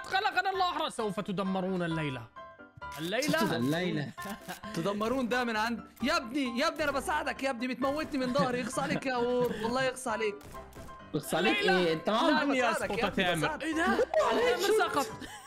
قد خلقنا الله أحرى سوف تدمرون الليلة الليلة الليلة تدمرون ده من عند يا ابني يا ابني انا بساعدك يا ابني بتموتني من ظهري يخص عليك يا اور والله يخص عليك بص عليك الليلة. ايه انت معاهم لن بساعدك يا يسقط ابني، تامر بساعدك. ايه ده؟ تامر سقط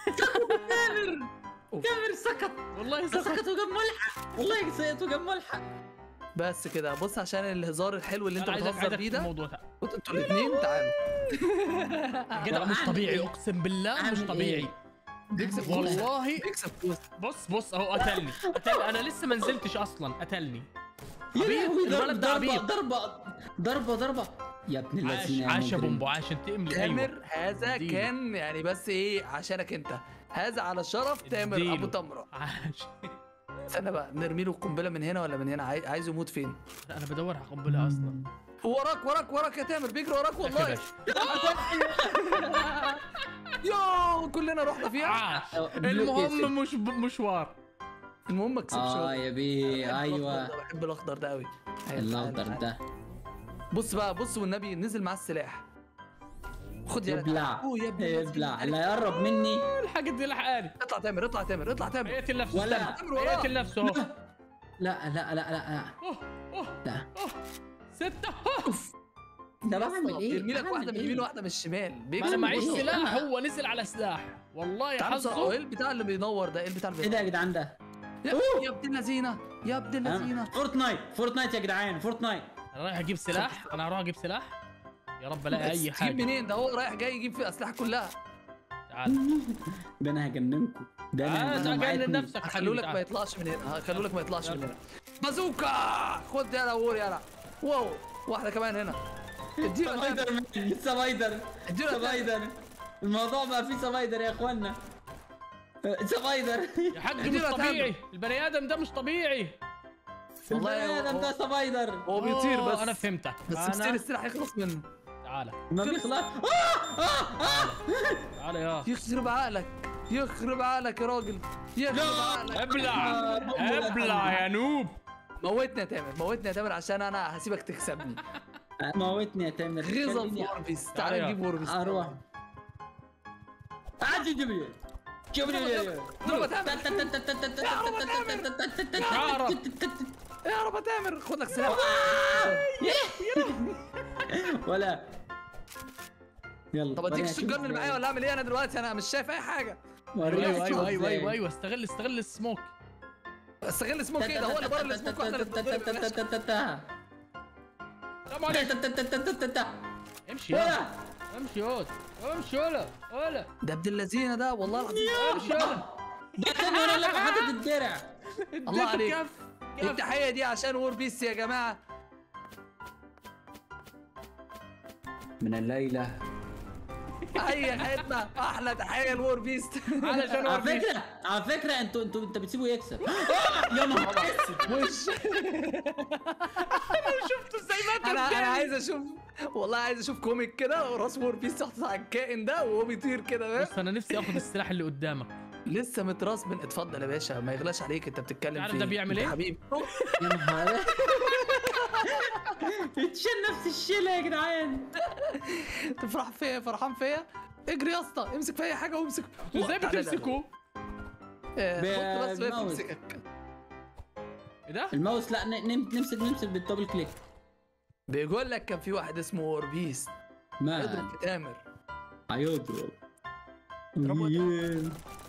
كامير سكت والله سقط سكت وجاب ملحق والله سكت وجاب ملحق بس كده بص عشان الهزار الحلو اللي انت أنا عايزك- بتهزر عايزك بيه في ده الموضوع ده كنت انتوا الاثنين تعالوا يا جدع مش أعمل طبيعي إيه؟ اقسم بالله مش أعمل طبيعي إيه؟ بيكسب فلوس والله بيكسب فلوس بص بص اهو قتلني قتلني انا لسه ما نزلتش اصلا قتلني يا عبيط، لهوي ضرب الولد ده ضربة عبيط. ضربة ضربة ضربة يا ابن عاش الذين عاش يا مجرم. بومبو عاش انتقم لي تامر ايوه هذا اديله. كان يعني بس ايه عشانك انت هذا على شرف تامر اديله. ابو تمره عاش استنى بقى نرمي له القنبله من هنا ولا من هنا عاي- عايز يموت فين لا، انا بدور على قنبله اصلا وراك وراك وراك يا تامر بيجري وراك يا والله يو كلنا رحنا فيها عاش أه، المهم مش ب- مشوار المهم ما اكسبش اه يا بيه ايوه بحب الاخضر ده قوي الاخضر ده بص بقى بص والنبي نزل معاه السلاح خد يا ابلع أوه يا ابني ابلع اللي هيقرب مني الحاجه دي لحقاني اطلع تامر اطلع تامر اطلع تامر هيقتل نفسه ولا- استنى. تامر وراه. هيقتل نفسه اهو لا لا لا لا لا أوه، أوه، لا أوه. ستة أوه. ده بعمل ايه؟ يرمي لك بعمل واحده من إيه؟ اليمين واحده من الشمال ما انا بيكسب معيش فلوس. سلاح هو نزل على سلاح والله يا تعال بص- هو ايه حظه البتاع اللي بينور ده ايه البتاع اللي ايه ده بينور يا جدعان ده؟ يا يا ابن اللذينه يا ابن اللذينه فورتنايت فورتنايت يا جدعان فورتنايت انا رايح اجيب سلاح انا هروح اجيب سلاح يا رب الاقي اي تجيب حاجه منين ده هو رايح جاي يجيب في الاسلحه كلها تعال ده انا هجننكم ده انا تعال أنا معاكم. جنن نفسك هخلوا لك ما تعال. يطلعش من هنا هخلوا لك ما يطلعش من يلا. هنا بازوكا خد يا نور يلا واو واحده كمان هنا اديله يا تامر. سبايدر مان سبايدر اديله يا تامر. سبايدر الموضوع بقى فيه سبايدر يا اخوانا سبايدر يا حاج مش اديله يا طبيعي البني ادم ده مش طبيعي والله والله هو- ادم ده سبايدر هو بيطير أوه، بس انا فهمتك بس مستني انا السلاح يخلص منه تعال ما بيخلص آه! آه! آه! تعال يا يخرب عقلك يخرب عقلك يا راجل يخرب عقلك ابلع آه، بومبو ابلع يا نوب موتني يا تامر موتني يا تامر عشان انا هسيبك تكسبني موتني يا تامر غيظة خليني ووربيس تعال تعال يا- نجيب ووربيس اروح عادي جبريل جبريل ضرب يا تامر يا رب يا تامر خد لك سلاح ولا يلا طب اديك وريني الشجر اللي أشوف معايا ولا اعمل ايه انا دلوقتي انا مش شايف اي حاجه وريني ايوه أشوف ايوه ايوه إزاي. ايوه ايوه استغل استغل السموك استغل سموك ايه ده هو اللي بره السموك واحنا اللي بنضرب. سلام عليكم امشي يلا امشي يلا امشي يلا يلا ده ابن اللذينه ده والله العظيم امشي يلا ده كان وانا لك حاطط الدرع الله عليك. كف كف التحيه دي عشان وور بيس يا جماعه من الليلة اي حته احلى تحيه لوور بيس علشان على اوريك فكرة على فكرة انتوا انتوا انت بتسيبه يكسب يا نهار اسود وش شفته ازاي مات انا انا قدامي. عايز اشوف والله عايز اشوف كوميك كده وراس وور بيس تحت على الكائن ده وهو بيطير كده فاهم بص انا نفسي اخد السلاح اللي قدامك لسه متراس من اتفضل يا باشا ما يغلاش عليك انت بتتكلم تعرف فيه ده بيعمل انت ايه؟ حبيبي يا نهار اتشال نفس الشيلة يا جدعان تفرح فيا فرحان فيا اجري يا اسطى امسك في اي حاجه وامسك ازاي تعالى بتمسكه؟ آه، حط بس وهي بالماوس. تمسكك ايه ده؟ الماوس لا ن- نم- نمسك نمسك بالدبل كليك بيقول لك كان في واحد اسمه وور بيس ما اضرب في تامر هيضرب اضربه يا Yeah.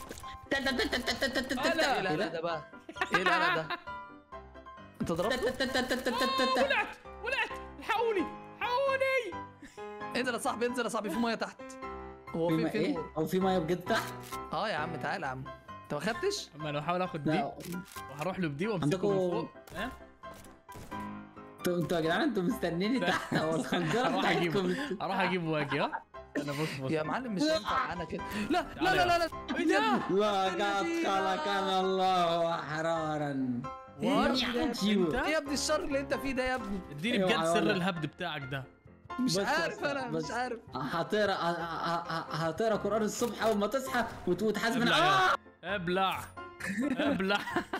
ايه لا لا ده بقى ايه لا لا ده انت ضربته ولعت ولعت الحقوني الحقوني انزل يا صاحبي انزل يا صاحبي في ميه تحت هو في فين ما فين ايه وور؟ هو في ميه بجد تحت اه يا عم تعالى يا عم انت ما خدتش اما لو احاول اخد دي لا وهروح له بدي وامسكه عندكم- من فوق ها؟ انتوا انتوا يا جدعان انتوا مستنيني تحت هو الخنجره اروح اجيبه بتاعتكم اروح اجيبه واجي ها انا بص بص يا معلم مش هينفع معانا كده لا لا لا لا لا ايه ده؟ لقد خلقنا الله احرارا وات؟ نعجيو. انت؟ ايه يا ابني الشر اللي انت فيه ده يا ابني اديني ايوه، بجد سر والله. الهبد بتاعك ده مش بس- عارف انا بس- مش عارف هتقرا ه- ه- ه- هتقرا قران الصبح اول ما تصحى وت- وتحاسبنا ابلع آه! يا ابلع ابلع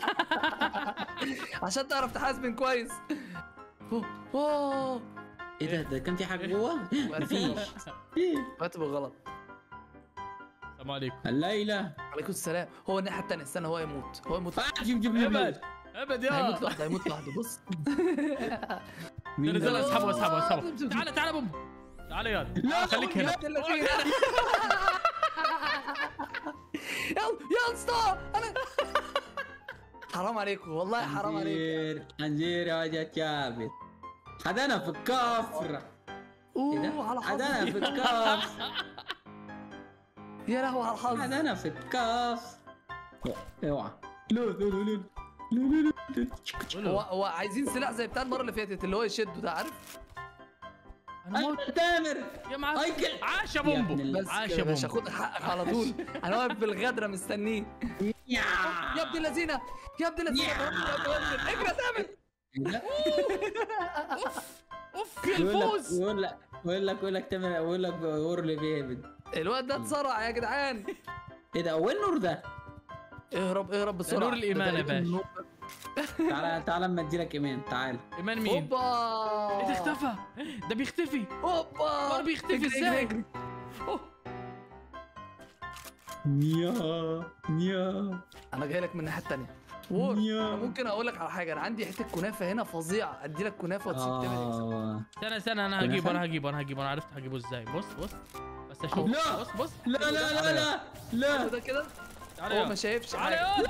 عشان تعرف تحاسبن كويس أوه، اوه ايه ده ده كان في حاجه جوه مفيش كاتب غلط طب السلام عليكم الليلة عليكم السلام هو الناحيه الثانيه استنى هو يموت هو يموت آه، جيب جيب جيب ابد ابد يا هيموت لوحده هيموت لوحده بص مين نزل ده؟ اسحبه اسحبه اسحبه تعال تعال بوم تعال يا لا، خليك هنا يا يلا يا اسطى انا حرام عليكم والله حرام عليكم حنزير حنزير يا وجه جابر حدنا في الكفر ايه ده؟ اوه على حدنا حظي في الكفر يا لهوي على الحظ حدنا في الكفر اوعى لا لا لا لا لا لا لا هو هو عايزين سلاح زي بتاع المره اللي فاتت اللي هو يشده ده عارف انا موت لا تامر يا معفن هيكل. عاش يا يا ابن بومبو ال- بس عاش يا يا باشا بومبو خد حقك على طول انا واقف بالغدره مستنيه يا يا ابن اللذينه يا ابن اللذينه يا. ضربني يا ابن اللذينة. اجري يا تامر إيه ده؟ اوف يا يقول لك الفوز يقول لك يقول لك يقول لك تامر يقول لك اورلي بيبد الواد ده اتسرع يا جدعان ايه ده وين نور ده؟ اهرب اهرب بسرعه نور الإيمان ده يا تقريباً باشا. نور. تعالى تعالى اما اديلك ايمان تعال ايمان مين؟ هوبا ايه ده اختفى ده بيختفي هوبا مرة بيختفي اجري، ازاي؟ اجري، اجري. أوه. نيا نيا انا جاي لك من الناحيه الثانيه وور يا. انا ممكن اقول لك على حاجه انا عندي حته كنافه هنا فظيعه ادي لك كنافه وتسيب تامر يكسب. آه. استنى استنى انا كنافة؟ هجيبه انا هجيبه انا هجيبه انا عرفت هجيبه ازاي بص بص بس اشوف لا. بص بص لا لا لا لا لا هو ده كده تعالى هو يا ما شايفش تعالى حاجه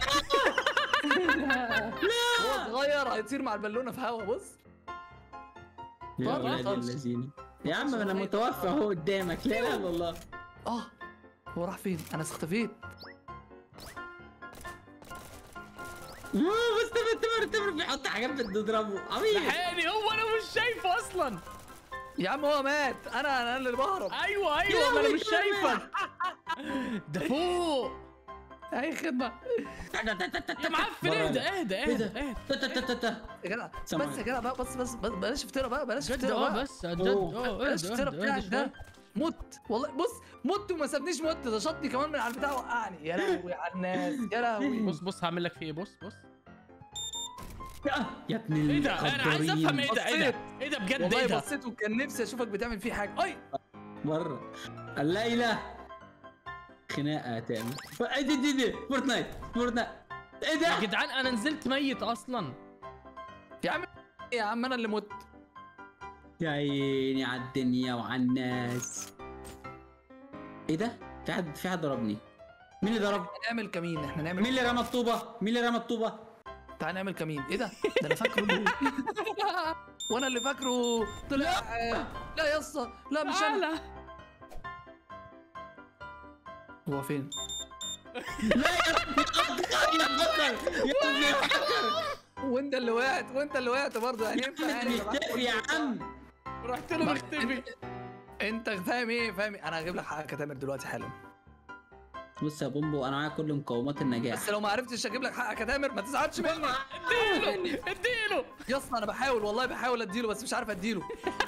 يا هو صغير هيطير مع البالونه في هوا بص يا طبعا ولاد خالص. اللذين يا عم انا متوفى اهو قدامك لا اله الا الله اه هو راح فين انا اختفيت أوه، بس تمر تمر تمر بيحط حاجات بتضربه عبيط لحقني هو انا مش شايفه اصلا يا عم هو مات انا انا اللي بهرب ايوه ايوه ما انا مش لهوي، شايفك ده فوق اي خدمه يا معفن مرة اهدى أنا. اهدى ايه اهدى ده؟ اهدى تا- تا- تا- تا- تا. يا جدع سامعك. بس يا جدع بقى بس بس بس بلاش افترا بقى بلاش جد افترا اه بقى بس جد أوه. اه بلاش اهدى افترا اهدى بتاعك اهدى ده شوية. مت والله بص مت وما سابنيش مت ده شطني كمان من على البتاع وقعني يا لهوي على الناس يا لهوي بص بص هعمل لك فيه ايه بص بص آه، يا ابن ايه ده انا عايز افهم ايه ده ايه ده بصيت. ايه ده بجد ايه والله ده بصيت وكان نفسي اشوفك بتعمل فيه حاجه اي مرة الليلة خناقة تعمل ايه دي دي دي فورتنايت فورتنايت ايه يا ده؟ جدعان انا نزلت ميت اصلا يا عم يا عم انا اللي مت يا عيني على الدنيا وعلى الناس ايه ده؟ في حد في حد ضربني مين اللي ضرب؟ احنا نعمل كمين احنا مين نعمل اللي رمى الطوبة؟ مين اللي رمى الطوبة؟ تعال نعمل كمين ايه ده ده انا فاكره وانا اللي فاكره طلع لا يا اسطى لا مش انا تعالى هو فين لا يا يا بطل يا ابن الحكر وانت اللي وقعت وانت اللي وقعت برضه يعني ينفع يعني مختفي يا عم رحت له مختفي انت فاهم ايه فاهم إيه؟ انا هجيب لك حقك يا تامر دلوقتي حالا بص يا بومبو انا معايا كل مقومات النجاح بس لو ما عرفتش اجيب لك حقك يا تامر ما تزعلش مني اديله اديله يا اسطى انا بحاول والله بحاول اديله بس مش عارف اديله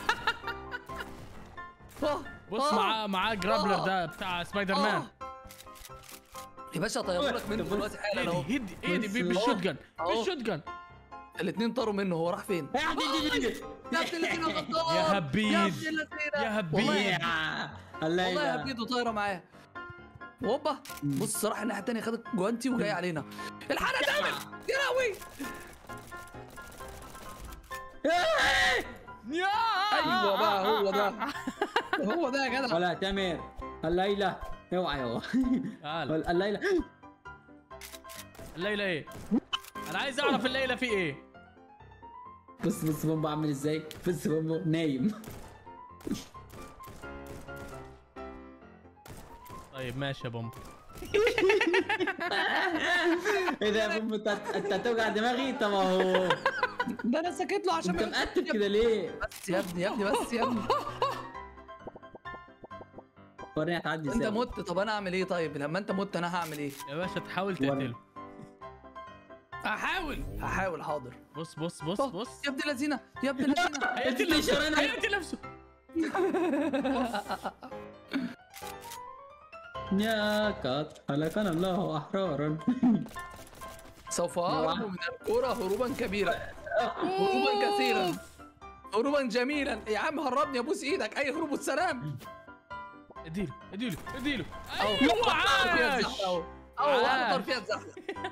آه، بص آه، معاه معاه جرابلر آه. ده بتاع سبايدر آه. مان يا باشا طيروا لك منه بص. دلوقتي حالا اهو هدي هدي هدي بص. بالشوت جن أهو. بالشوت جن الاثنين طاروا منه هو راح فين يا دي دي دي دي يا ابن الذين غدار يا هبيد. يا ابن الذين يا هبيد. والله يا والله يا الليلة هبيد وطايره معاه هوبا بص راح الناحيه الثانيه خدت جوانتي وجاي علينا الحرق تامر يا لهوي يا ايوه بقى هو ده هو ده يا جدع ولا تامر الليلة اوعى يابا تعال الليلة الليلة ايه انا عايز اعرف الليلة في ايه بص بص بومبو عامل ازاي بص بومبو نايم طيب ماشي يا بومب ايه ده يا بومبو انت انت هتوجع دماغي طب اهو ده انا سكت له عشان انت مقتب كده ليه؟ بس يا ابني يا ابني بس يا ابني وريني هتعدي انت ازاي مت طب انا اعمل ايه طيب لما انت مت انا هعمل ايه يا باشا تحاول تقتله هحاول هحاول حاضر بص بص بص أوه، بص يا ابن الذين يا ابن الذين هيقتل اللي نفسه شرنا. هيقتل نفسه يا قد خلقنا الله احرارا سوف اهرب من الكرة هروبا كبيرا هروبا كثيرا هروبا جميلا يا عم هربني ابوس ايدك اي هروب والسلام اديله اديله اديله أهو. ايوه عاش عاش. اتزحلق اهو اهو عاش. اخطر فيها اتزحلق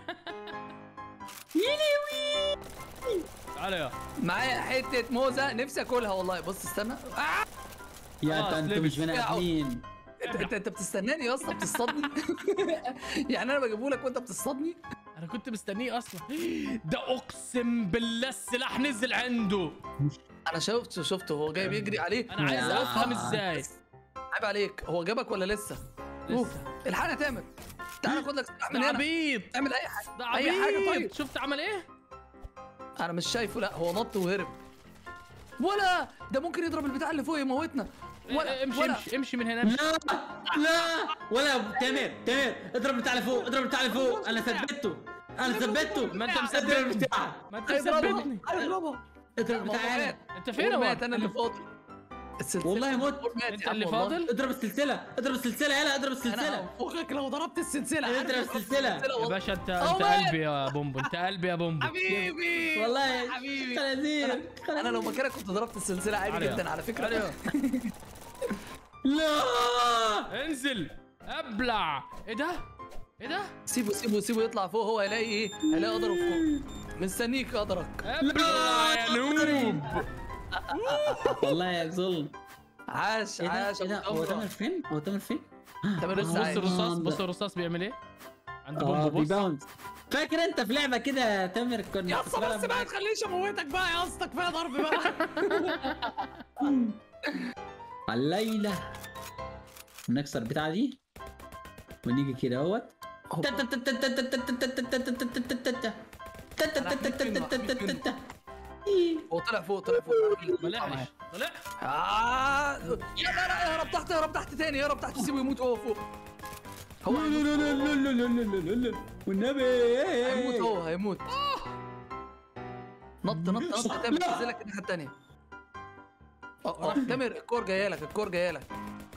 تعالى يا معايا حته موزه نفسي اكلها والله بص استنى آه! يا خلاص، انت انتوا مش لبس. بني ادمين انت انت انت بتستناني يا اسطى بتصطادني يعني انا بجيبه لك وانت بتصطادني انا كنت مستنيه اصلا ده اقسم بالله السلاح نزل عنده انا شفت شفته هو جاي بيجري عليه انا عايز يا. افهم ازاي عيب عليك هو جابك ولا لسه؟ أوف. لسه الحقنا يا تامر تعالى خد لك سلاح من ده هنا عبيط اعمل اي حاجه ده اي حاجه عبيط طيب شفت عمل ايه انا مش شايفه لا هو نط وهرب ولا ده ممكن يضرب البتاع اللي فوق يموتنا ولا امشي ولا امشي امشي من هنا امشي. لا لا ولا تامر تامر اضرب بتاع اللي فوق اضرب بتاع اللي فوق انا ثبته انا ثبته ما انت اضرب مثبتني بتاع ما انت هيضربها مثبتني هيضربها اضرب ما هو بتاع مات. انت فين هو هو مات انا اللي فاضل السلسله والله مت. هو مات انت يا عم اللي والله. فاضل اضرب السلسله اضرب السلسله يلا اضرب انا السلسله هنفخك لو ضربت السلسله اضرب عارف؟ السلسلة. يا والله. باشا انت هو انت مات. قلبي يا بومبو انت قلبي يا بومبو حبيبي والله حبيبي خنازير انا لو مكانك كنت ضربت السلسله عادي تعالى يا. جدا على فكره تعالى يا. لا انزل ابلع ايه ده ايه ده سيبه سيبه سيبه يطلع فوق هو هيلاقي ايه هيلاقي قدره فوق مستنيك قدرك ابلع يا نوب والله يا ظلم عاش ايه ده عاش ايه ده أبو هو تمرة. تامر فين هو تامر فين تامر بص لسه بص عايش الرصاص ده. بص الرصاص بيعمل ايه عند اه بومبو بص بيباونس فاكر انت في لعبه كده يا تامر كنا يا اسطى بس بقى تخليش اموتك بقى يا اسطى كفايه ضرب بقى الليله نكسر البتاعه دي ونيجي كده اهوت هو طلع فوق طلع فوق ما لحقش طلع آه. لا لا لا اهرب تحت اهرب تحت تاني اهرب تحت سيبه يموت هو فوق هو هيموت والنبي هيموت هو هيموت نط نط نط تامر نزلك الناحيه التانيه اه اه تامر الكور جايه لك الكور جايه لك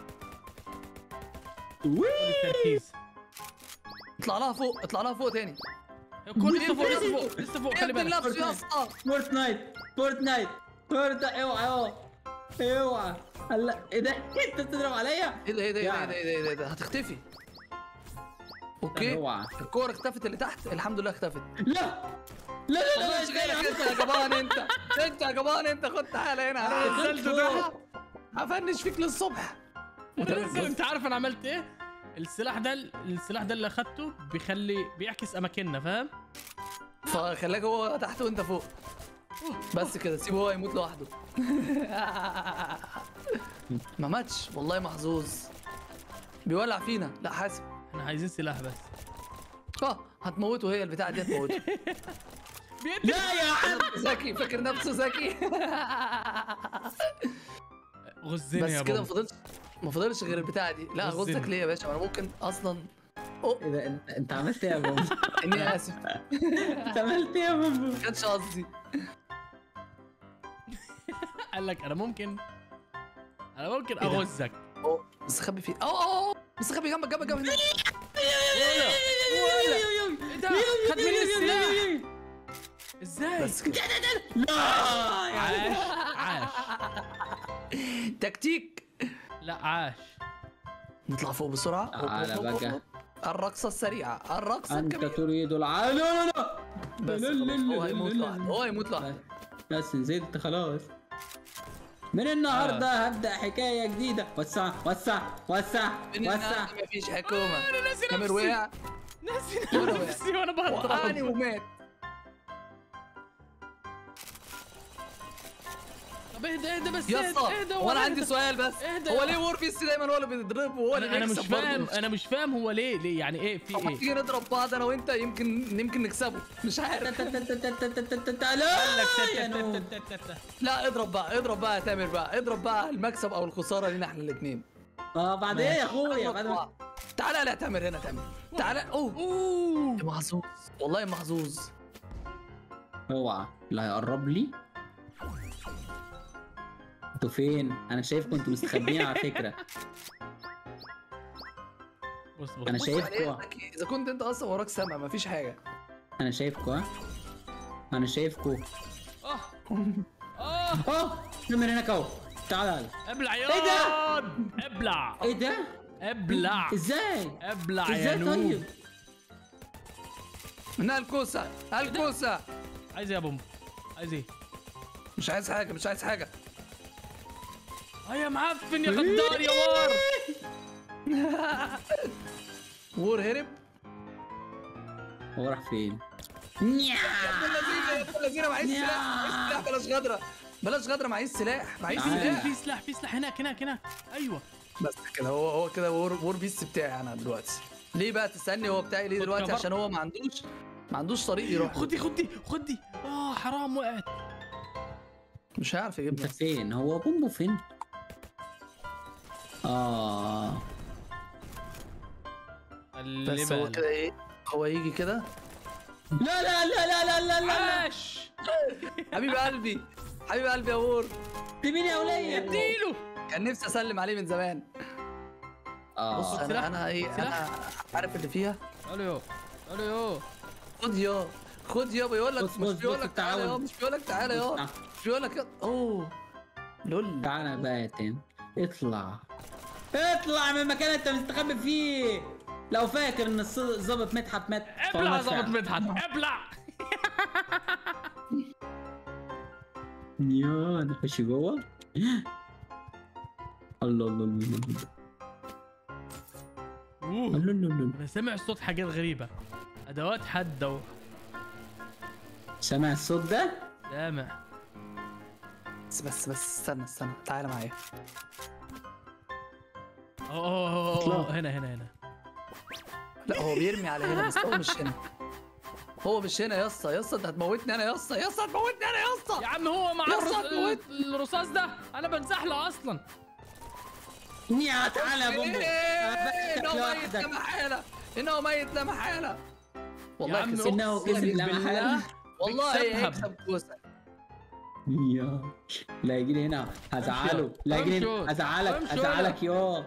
التركيز اطلع لها فوق اطلع لها فوق تاني كل لسه فوق لسه فوق لسه فوق خلي يقتل بالك نفسه يا اسطى فورتنايت فورتنايت فورتنايت اوعى اوعى اوعى هلا ايه ده انت بتضرب عليا ايه ده ايه ده ايه ده ايه ده ايه ده, إيه ده؟ هتختفي اوكي اوعى الكور اختفت اللي تحت الحمد لله اختفت لا لا لا لا والله مش غيرك انت يا جبان انت انت يا جبان انت خد تعالى هنا على نزلته ده هفنش فيك للصبح نزل انت عارف انا عملت ايه السلاح ده السلاح ده اللي اخدته بيخلي بيعكس اماكننا فاهم فخلاك هو تحت وانت فوق بس كده سيبه هو يموت لوحده ما ماتش والله محظوظ بيولع فينا لا حاسب احنا عايزين سلاح بس اه هتموته هي البتاعه دي هتموته بيقتل لا يا عم ذكي فاكر نفسه ذكي غزني يا بس كده ما بابا فضلش ما فضلش غير البتاعه دي لا غزني. غزك ليه يا باشا انا ممكن اصلا اوه ايه ده انت انت عملت ايه يا بابا اني اسف انت عملت ايه يا بابا ما كانش قصدي قال لك انا ممكن انا ممكن إيه ده؟ اغزك اوه مستخبي فيه اوه اوه مستخبي جنبك جنبك جنبك هناك. ايه ده خد مني السلاح ازاي بس كده لا عاش عاش تكتيك لا عاش نطلع فوق بسرعه تعالى هوب، هوب، هوب، بقى. هوب. الرقصة السريعة الرقصة انت الكبيرة تريد العالم لا لا لا بس لا، لا، خلاص لا، هو لا، هيموت لا، لا. لوحده هو هيموت لوحده بس نزلت خلاص من النهارده هبدا حكايه جديده وسع وسع وسع من وسع النهارده مفيش حكومة انا ناسي تامر نفسي وقع ناسي وقع. نفسي وانا وقعني بهرب ومات طب اهدى اهدى بس يا اهدى اسطى اهدى هو انا اهدى. عندي سؤال بس اهدى. هو ليه وورفيس دايما هو اللي بيضربه وهو اللي انا أنا مش بيكسب برضه؟ فاهم انا مش فاهم هو ليه ليه يعني ايه في طب ما ايه تيجي نضرب بعض انا وانت يمكن يمكن نكسبه مش عارف لا يا نوب. لا اضرب بقى اضرب بقى يا تامر بقى اضرب بقى المكسب او الخساره لينا احنا الاثنين اه بعد ايه يا اخويا بعد ما تعالى لا تامر هنا تامر تعالى اوه اوه يا محظوظ والله محظوظ اوعى اللي هيقرب لي انتوا فين؟ انا شايفكم انتوا مستخبيين على فكره بص بص انا بص. شايفكم يعني إيه؟ اذا كنت انت اصلا وراك سما مفيش حاجه انا شايفكم ها انا شايفكم اه اه اه نمر هناك اهو تعال ابلع يا إيه ده؟ ابلع ايه ده؟ ابلع ازاي ابلع يا ازاي نوب طيب منها الكوسه الكوسه عايز ايه يا بومبو عايز ايه مش عايز حاجه مش عايز حاجه اه يا معفن يا غدار يا وار وور هرب هو راح فين يا ابن اللذينه يا ابن اللذينه معيش يا. سلاح معيش سلاح بلاش غدره بلاش غدره معيش سلاح معيش تعال. سلاح في سلاح في سلاح هناك هناك هناك ايوه بس كده هو هو كده وور وور بيست بتاعي انا دلوقتي ليه بقى تسالني هو بتاعي ليه خد دلوقتي كفر. عشان هو ما عندوش ما عندوش طريق يروح خد دي خد دي خد دي اه حرام وقعت مش هيعرف انت يجيبنا فين هو بومبو فين اه اللي بس هو بالك. كده ايه هو يجي كده لا لا لا لا لا لا لا عاش حبيب قلبي حبيب قلبي يا وور دي مين يا ولية اديله كان نفسي اسلم عليه من زمان بص اه سلاح. انا انا ايه سلاح. انا عارف اللي فيها الو الو خد يا خد يا بيقول لك بص- مش بص- بيقول بص لك تعالى يا التعاون. مش بيقول لك تعالى يا بص، مش بيقول لك يا- اوه لول تعالى بقى يا تيم اطلع اطلع من المكان اللي انت مستخبي فيه لو فاكر ان الص- الظابط مدحت مات فهو ابلع مات ظابط فعلا. مدحت ابلع يا نخش جوه الله الله الله الله اوه الله الله الله انا سامع صوت حاجات غريبه ادوات حد اهو سامع الصوت ده؟ سامع بس بس بس استنى استنى تعالى معايا أوه، أوه، أوه، أوه، اطلع. هنا هنا هنا لا هو بيرمي على هنا بس هو مش هنا هو مش هنا يا اسطى يا اسطى انت هتموتني انا يا اسطى يا اسطى هتموتني انا يا اسطى يا عم هو مع يا الرص... صاحبي. الرصاص ده انا بنزحله اصلا يا تعالى يا بومبو إيه، أنا انه بقتلك ميت لا لوحدك. محاله انه ميت لا محاله والله عم كسبت انه أقسم كسب لا بالله محالة والله بيكسبها. هيكسب كوسه يا لا يجي لي هنا هزعله لا يجي لي امشوا. هنا هزعلك امشوا هزعلك يا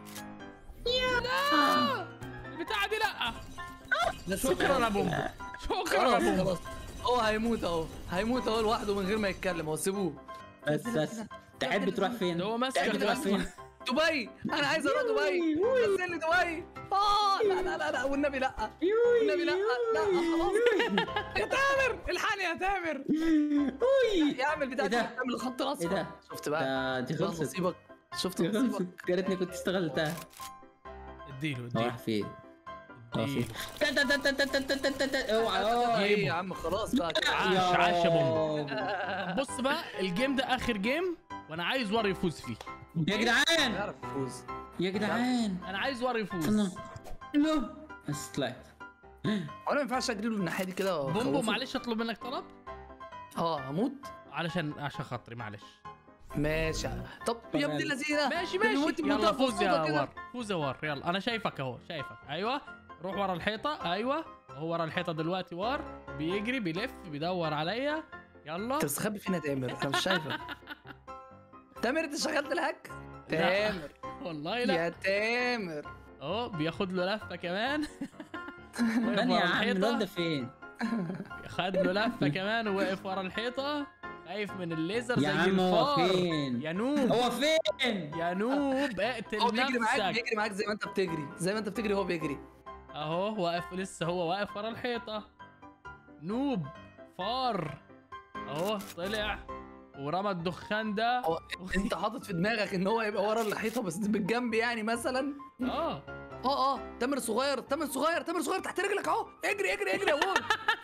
البتاعه دي لا بس شكرا يا بومبو شكرا يا خلاص بومبو خلاص هو هيموت اهو هيموت اهو لوحده من غير ما يتكلم هو سيبوه بس بس تحب تروح فين؟ ده هو ماسكك تحب تروح أصلاً. فين؟ دبي انا عايز اروح دبي نزل لي دبي اه لا لا لا لا والنبي لا والنبي لا لا خلاص يا تامر الحقني يا تامر يا عم البتاع إيه ده؟ ده تعمل الخط الاصفر إيه ده؟ شفت بقى ده دي ده خلصت نصيبك شفت دي نصيبك خلصت يا ريتني كنت استغلتها اديله هو اديله راح فين؟ راح فين؟ اديله تا- تا- تا- تا- تا- تا- تا- تا- تا- تا- اوعى اوعى. ايه يا عم خلاص بقى عاش يا عاش يا بومبو رب. بص بقى الجيم ده اخر جيم وانا عايز ور يفوز فيه يا جدعان يعرف يفوز يا جدعان انا عايز ور يفوز استنى لا بس طلعت وانا ما ينفعش اجري له الناحيه دي كده بومبو وأخوفه؟ معلش اطلب منك طلب اه هموت علشان عشان خاطري معلش ماشي طب يا ابن اللذينه ماشي ده ماشي بيموت يلا بمنتهى فوز يا البساطة كده. ور فوز يا ور يلا انا شايفك اهو شايفك ايوه روح ورا الحيطه ايوه هو ورا الحيطه دلوقتي ور بيجري بيلف بيدور عليا يلا انت مستخبي فين يا تامر انا مش شايفك تامر انت شغلت الهاك لا. تامر والله لا يا تامر اهو بياخد له لفه كمان من يا ورا عم الحيطة. الواد ده فين؟ خد له لفه كمان ووقف ورا الحيطه خايف من الليزر يا زي عم هو الفار فين؟ يا نوب هو فين؟ يا نوب اقتل هو بيجري معاك نفسك بيجري معاك زي ما انت بتجري زي ما انت بتجري هو بيجري اهو واقف لسه هو واقف ورا الحيطه نوب فار اهو طلع ورمى الدخان ده هو انت حاطط في دماغك ان هو يبقى ورا الحيطه بس بالجنب يعني مثلا اه اه اه تامر صغير تامر صغير تامر صغير تحت رجلك اهو اجري اجري اجري يا وول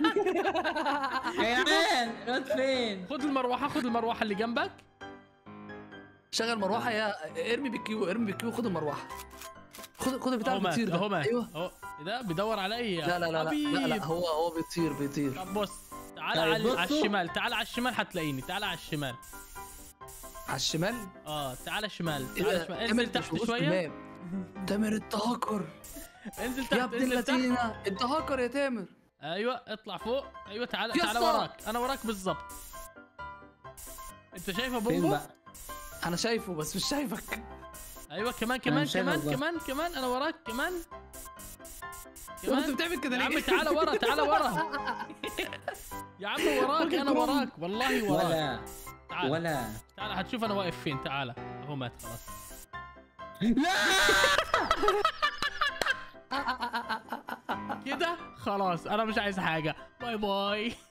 يا جدعان الواد فين؟ خد المروحه خد المروحه اللي جنبك شغل مروحه يا ارمي بالكيو ارمي بالكيو خد المروحه خد خد البتاع اهو اللي مات بيطير ده اهو مات ايوه اهو إيه ده بيدور عليا لا لا لا لا لا, لا حبيب. هو هو بيطير بيطير طب بص تعال طيب على, على بصوا. الشمال تعال على الشمال هتلاقيني تعال على الشمال على الشمال اه تعال الشمال ايه تعال ده؟ الشمال تامر انزل انت مش تحت موجود في شويه الماب. تامر انت هاكر انزل يا تحت ابن انزل تحت اللذينه انت هاكر يا تامر ايوه اطلع فوق ايوه تعال يا تعال اسطى. وراك انا وراك بالظبط انت شايفه فين بومبو بقى؟ انا شايفه بس مش شايفك ايوه كمان كمان مش شايفك كمان بقى. كمان كمان انا وراك كمان هو انت كمان بتعمل كده يا عم ليه؟ تعالى ورا تعالى ورا يا عم وراك انا وراك والله وراك ولا تعال ولا تعال هتشوف انا واقف فين تعال اهو مات خلاص لا كده خلاص انا مش عايز حاجه باي باي